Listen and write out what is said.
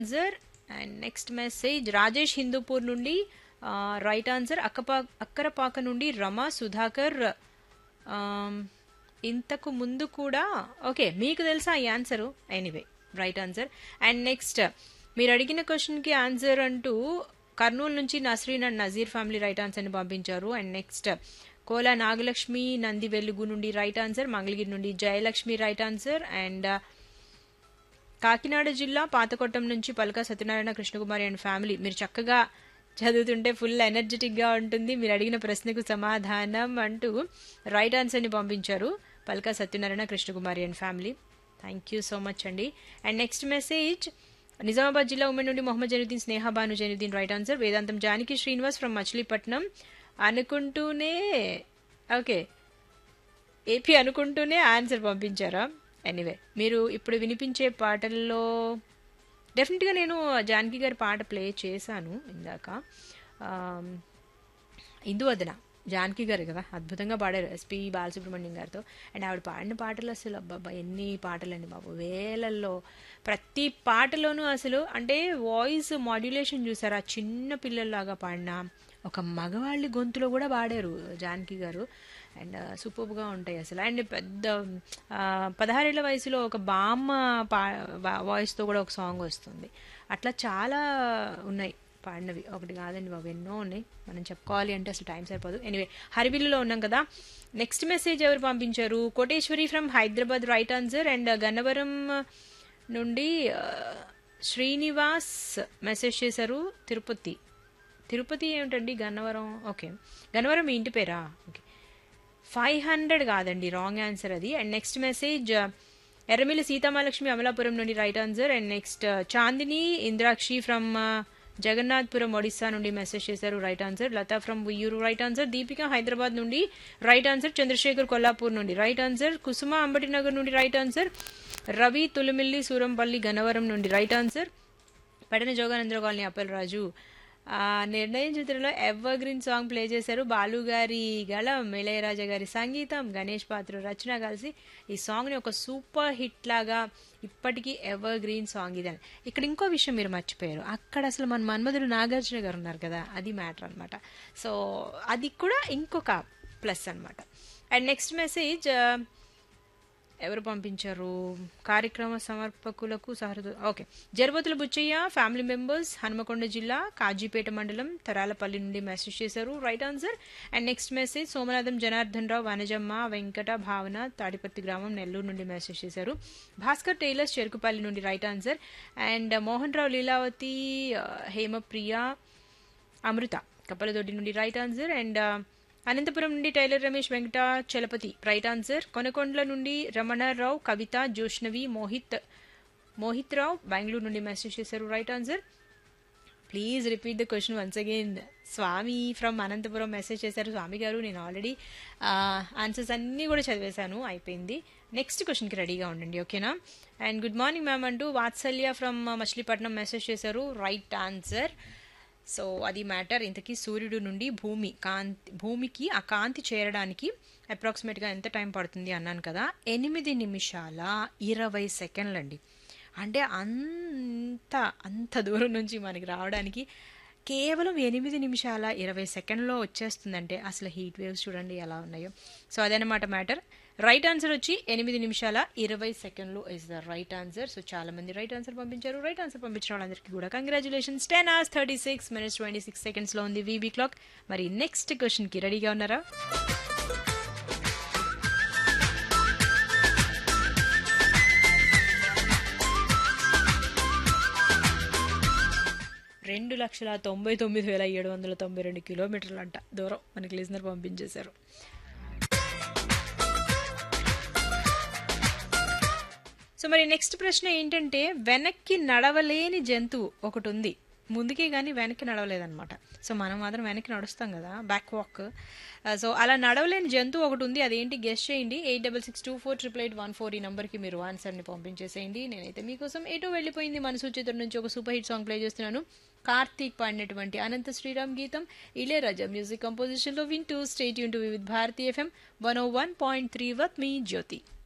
answer and next message Rajesh Hindupur నుండి right answer అక్కపా Akkarapaka నుండి రమ సుధాకర్ ఆమ్, ఇంతకు ముందు కూడా ఓకే మీకు తెలుసా ఈ answer anyway right answer and next మీరు అడిగిన క్వశ్చన్కి ఆన్సర్ అంటూ కర్నూలు నుంచి Nasreen and Nazeer family right ఆన్సర్ని పంపించారు అండ్ నెక్స్ట్ కోలా నాగలక్ష్మి నంది వెలుగు నుండి రైట్ ఆన్సర్ మంగళగిరి నుండి Jayalakshmi right answer and Kakinada జిల్లా పాతకొట్టం నుంచి పలక సత్యనారాయణ కృష్ణకుమారి అండ్ ఫ్యామిలీ మీరు చక్కగా చదువుతుంటే ఫుల్ ఎనర్జెటిక్గా ఉంటుంది మీరు అడిగిన ప్రశ్నకు సమాధానం అంటూ రైట్ ఆన్సర్ని పంపించారు Palaka Satyanarayana Krishnakumari and family thank you so much అండి అండ్ నెక్స్ట్ మెసేజ్ నిజామాబాద్ జిల్లా ఉమెన్ నుండి Mohammed Zainuddin Sneha Bhanu Zainuddin right answer Vedantam Janaki Srinivas from Machilipatnam అనుకుంటూనే ఓకే ఏపీ అనుకుంటూనే ఆన్సర్ పంపించారా ఎనీవే మీరు ఇప్పుడు వినిపించే పాటల్లో డెఫినెట్గా నేను జానకి గారి పాట ప్లే చేశాను ఇందాక ఆమ్, ఇందువదన జానకి గారు కదా అద్భుతంగా పాడారు ఎస్పి బాలసుబ్రహ్మణ్యం గారితో అండ్ ఆవిడ పాడిన పాటలు అసలు అబ్బాబ్బా ఎన్ని పాటలండి బాబు వేలల్లో ప్రతి పాటలోనూ అసలు అంటే వాయిస్ మాడ్యులేషన్ చూసారు ఆ చిన్న పిల్లల్లాగా పాడిన ఒక మగవాళ్ళి గొంతులో కూడా పాడారు జానకి గారు అండ్ సూపర్గా ఉంటాయి అసలు అండ్ పెద్ద ఆ, పదహారేళ్ల వయసులో ఒక బామ్మ పా వాయిస్తో కూడా ఒక సాంగ్ వస్తుంది అట్లా చాలా ఉన్నాయి పాడినవి ఒకటి కాదండి బాబు ఎన్నో ఉన్నాయి మనం చెప్పుకోవాలి అంటే అసలు టైం సరిపోదు ఎనీవే హరిబిల్లులో ఉన్నాం కదా నెక్స్ట్ మెసేజ్ ఎవరు పంపించారు Koteswari from Hyderabad right answer and Gannavaram నుండి ఆ, శ్రీనివాస్ మెసేజ్ చేశారు తిరుపతి తిరుపతి ఏమిటండి గన్నవరం ఓకే గన్నవరం మీ ఇంటి పేరా ఓకే ఫైవ్ హండ్రెడ్ కాదండి రాంగ్ ఆన్సర్ అది and next message Erramilli Seethamahalakshmi Amalapuram నుండి right answer and next Chandini Indrakshi from Jagannathpuram Odisha నుండి మెసేజ్ చేశారు right answer Latha from Uyyuru right answer Deepika Hyderabad నుండి రైట్ ఆన్సర్ చంద్రశేఖర్ కొల్లాపూర్ నుండి రైట్ ఆన్సర్ కుసుమ అంబటినగర్ నుండి రైట్ ఆన్సర్ రవి తులిమిల్లి సూరంపల్లి గన్నవరం నుండి right answer Pedana Joganandra colony Appalaraju ఆ నిర్ణయం చిత్రంలో ఎవర్ గ్రీన్ సాంగ్ ప్లే చేశారు బాలు గారి గళం ఇళయరాజా గారి సంగీతం గణేష్ పాత్ర రచన కలిసి ఈ సాంగ్ని ఒక సూపర్ హిట్ లాగా ఇప్పటికీ ఎవర్ గ్రీన్ సాంగ్ ఇదని ఇక్కడ ఇంకో విషయం మీరు మర్చిపోయారు అక్కడ అసలు మన మన్మధుడు నాగార్జున గారు ఉన్నారు కదా అది మ్యాటర్ అనమాట సో అది కూడా ఇంకొక ప్లస్ అనమాట అండ్ నెక్స్ట్ మెసేజ్ ఎవరు పంపించారు కార్యక్రమ సమర్పకులకు సహృద okay Jarabathula Buchaiah family members Hanumakonda జిల్లా కాజీపేట మండలం తరాలపల్లి నుండి మెసేజ్ చేశారు right answer and next message Somanatham Janardhan Rao Vanajamma Venkata Bhavana Tadipatri గ్రామం నెల్లూరు నుండి మెసేజ్ చేశారు భాస్కర్ టైలర్స్ చెరుకుపల్లి నుండి right answer and Mohan Rao Leelavathi ఆ, హేమప్రియ అమృత కప్పలదొడ్డి నుండి రైట్ ఆన్సర్ అండ్ అనంతపురం నుండి tailor Ramesh Venkata Chalapathi right answer Konakondla నుండి రమణారావు కవిత జోష్నవి మోహిత్ మోహిత్ రావు బెంగళూరు నుండి మెసేజ్ చేశారు right answer please repeat the question once again Swamy from Anantapuram message చేశారు స్వామి గారు నేను ఆల్రెడీ ఆన్సర్స్ అన్నీ కూడా చదివేశాను అయిపోయింది నెక్స్ట్ క్వశ్చన్కి రెడీగా ఉండండి ఓకేనా అండ్ గుడ్ మార్నింగ్ మ్యామ్ అంటూ వాత్సల్య ఫ్రమ్ మచిలీపట్నం మెసేజ్ చేశారు రైట్ ఆన్సర్ సో అది మ్యాటర్ ఇంతకీ సూర్యుడు నుండి భూమి కాంతి భూమికి ఆ కాంతి చేరడానికి అప్రాక్సిమేట్గా ఎంత టైం పడుతుంది అన్నాను కదా ఎనిమిది నిమిషాల ఇరవై సెకండ్లు అండి అంటే అంత అంత దూరం నుంచి మనకి రావడానికి కేవలం ఎనిమిది నిమిషాల ఇరవై సెకండ్లో వచ్చేస్తుందంటే అసలు హీట్ వేవ్స్ చూడండి ఎలా ఉన్నాయో సో అదనమాట మ్యాటర్ రైట్ ఆన్సర్ వచ్చి ఎనిమిది నిమిషాల ఇరవై సెకండ్లు is the right answer so చాలా మంది రైట్ ఆన్సర్ పంపించారు రైట్ ఆన్సర్ పంపించిన వాళ్ళందరికీ కూడా congratulations ten hours thirty six minutes twenty six సెకండ్స్లో ఉంది వీబీ క్లాక్ మరి నెక్స్ట్ క్వశ్చన్కి రెడీగా ఉన్నారా రెండు లక్షల తొంభై తొమ్మిది వేల ఏడు వందల తొంభై రెండు కిలోమీటర్లు అంట దూరం మనకి లిజనర్ పంపించేశారు సో మరి నెక్స్ట్ ప్రశ్న ఏంటంటే వెనక్కి నడవలేని జంతువు ఒకటి ఉంది ముందుకే కానీ వెనక్కి నడవలేదన్నమాట సో మనం మాత్రం వెనక్కి నడుస్తాం కదా బ్యాక్ వాక్ సో అలా నడవలేని జంతువు ఒకటి ఉంది అదేంటి గెస్ట్ చేయండి eight double six two four triple eight one four ఈ నెంబర్కి మీరు ఆన్సర్ని పంపించేసేయండి నేనైతే మీకోసం ఎటో వెళ్ళిపోయింది మనసు చిత్రం నుంచి ఒక సూపర్ హిట్ సాంగ్ ప్లే చేస్తున్నాను కార్తీక్ పాడినటువంటి అనంత శ్రీరామ్ గీతం ఇళయరాజా మ్యూజిక్ కంపోజిషన్లో వింటూ స్టేట్ యూన్ to Vividh Bharati FM one O one point three with me Jyothi